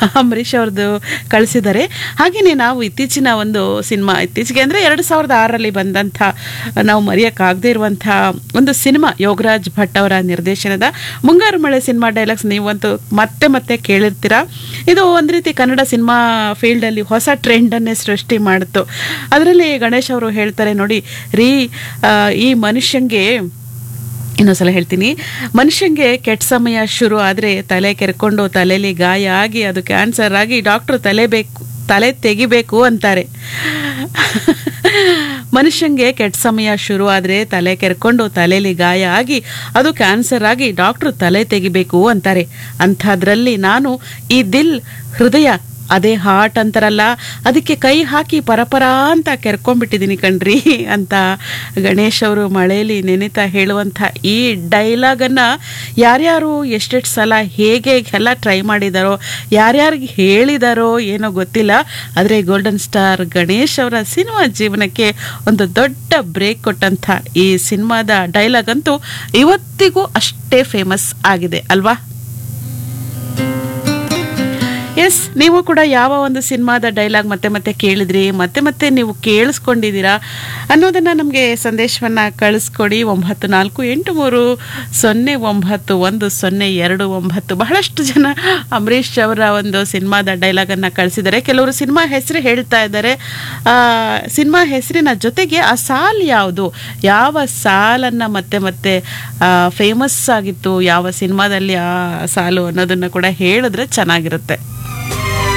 ಅಂಬರೀಷ್ ಅವ್ರದ್ದು ಕಳಿಸಿದ್ದಾರೆ ಹಾಗೆಯೇ ನಾವು ಇತ್ತೀಚಿನ ಒಂದು ಸಿನಿಮಾ ಇತ್ತೀಚೆಗೆ ಅಂದರೆ ಎರಡು ಸಾವಿರದ ಆರರಲ್ಲಿ ಬಂದಂಥ ನಾವು ಮರೆಯೋಕ್ಕಾಗದೇ ಇರುವಂಥ ಒಂದು ಸಿನಿಮಾ ಯೋಗರಾಜ್ ಭಟ್ ಅವರ ನಿರ್ದೇಶನದ ಮುಂಗಾರು ಮಳೆ ಸಿನಿಮಾ ಡೈಲಾಗ್ಸ್ ನೀವಂತೂ ಮತ್ತೆ ಮತ್ತೆ ಕೇಳಿರ್ತೀರಾ ಇದು ಒಂದು ರೀತಿ ಕನ್ನಡ ಸಿನಿಮಾ ಫೀಲ್ಡಲ್ಲಿ ಹೊಸ ಟ್ರೆಂಡನ್ನೇ ಸೃಷ್ಟಿ ಮಾಡಿತು ಅದರಲ್ಲಿ ಗಣೇಶ್ ಅವರು ಹೇಳ್ತಾರೆ ನೋಡಿ ರೀ ಆ, ಈ ಮನುಷ್ಯಂಗೆ ಇನ್ನೊಂದ್ಸಲ ಹೇಳ್ತೀನಿ ಮನುಷ್ಯಂಗೆ ಕೆಟ್ಟ ಸಮಯ ಶುರು ಆದರೆ ತಲೆ ಕೆರ್ಕೊಂಡು ತಲೆಯಲ್ಲಿ ಗಾಯ ಆಗಿ ಅದು ಕ್ಯಾನ್ಸರ್ ಆಗಿ ಡಾಕ್ಟ್ರು ತಲೆ ಬೇಕು ತಲೆ ತೆಗಿಬೇಕು ಅಂತಾರೆ ಮನುಷ್ಯಂಗೆ ಕೆಟ್ಟ ಸಮಯ ಶುರು ಆದರೆ ತಲೆ ಕೆರ್ಕೊಂಡು ತಲೆಯಲ್ಲಿ ಗಾಯ ಆಗಿ ಅದು ಕ್ಯಾನ್ಸರ್ ಆಗಿ ಡಾಕ್ಟ್ರು ತಲೆ ತೆಗಿಬೇಕು ಅಂತಾರೆ ಅಂಥದ್ರಲ್ಲಿ ನಾನು ಈ ದಿಲ್ ಹೃದಯ ಅದೇ ಹಾರ್ಟ್ ಅಂತಾರಲ್ಲ ಅದಕ್ಕೆ ಕೈ ಹಾಕಿ ಪರಪರ ಅಂತ ಕೆರ್ಕೊಂಡ್ಬಿಟ್ಟಿದ್ದೀನಿ ಕಣ್ರಿ ಅಂತ ಗಣೇಶ್ ಅವರು ಮಳೆಯಲ್ಲಿ ನೆನೆತಾ ಹೇಳುವಂಥ ಈ ಡೈಲಾಗನ್ನು ಯಾರ್ಯಾರು ಎಷ್ಟೆಷ್ಟು ಸಲ ಹೇಗೆ ಎಲ್ಲ ಟ್ರೈ ಮಾಡಿದಾರೋ ಯಾರ್ಯಾರಿಗೆ ಹೇಳಿದಾರೋ ಏನೋ ಗೊತ್ತಿಲ್ಲ ಆದರೆ ಗೋಲ್ಡನ್ ಸ್ಟಾರ್ ಗಣೇಶ್ ಅವರ ಸಿನಿಮಾ ಜೀವನಕ್ಕೆ ಒಂದು ದೊಡ್ಡ ಬ್ರೇಕ್ ಕೊಟ್ಟಂಥ ಈ ಸಿನಿಮಾದ ಡೈಲಾಗ್ ಅಂತೂ ಇವತ್ತಿಗೂ ಅಷ್ಟೇ ಫೇಮಸ್ ಆಗಿದೆ ಅಲ್ವಾ ಎಸ್ ನೀವು ಕೂಡ ಯಾವ ಒಂದು ಸಿನಿಮಾದ ಡೈಲಾಗ್ ಮತ್ತೆ ಮತ್ತೆ ಕೇಳಿದ್ರಿ ಮತ್ತೆ ಮತ್ತೆ ನೀವು ಕೇಳಿಸ್ಕೊಂಡಿದ್ದೀರಾ ಅನ್ನೋದನ್ನ ನಮಗೆ ಸಂದೇಶವನ್ನ ಕಳಿಸ್ಕೊಡಿ ಒಂಬತ್ತು ನಾಲ್ಕು ಎಂಟು ಮೂರು ಸೊನ್ನೆ ಒಂಬತ್ತು ಒಂದು ಸೊನ್ನೆ ಎರಡು ಒಂಬತ್ತು ಬಹಳಷ್ಟು ಜನ ಅಂಬರೀಷ್ ಅವರ ಒಂದು ಸಿನಿಮಾದ ಡೈಲಾಗನ್ನು ಕಳಿಸಿದ್ದಾರೆ ಕೆಲವರು ಸಿನಿಮಾ ಹೆಸರು ಹೇಳ್ತಾ ಇದ್ದಾರೆ ಆ, ಸಿನಿಮಾ ಹೆಸರಿನ ಜೊತೆಗೆ ಆ ಸಾಲ್ ಯಾವುದು ಯಾವ ಸಾಲನ್ನು ಮತ್ತೆ ಮತ್ತೆ ಫೇಮಸ್ ಆಗಿತ್ತು ಯಾವ ಸಿನಿಮಾದಲ್ಲಿ ಆ ಸಾಲು ಅನ್ನೋದನ್ನು ಕೂಡ ಹೇಳಿದ್ರೆ ಚೆನ್ನಾಗಿರುತ್ತೆ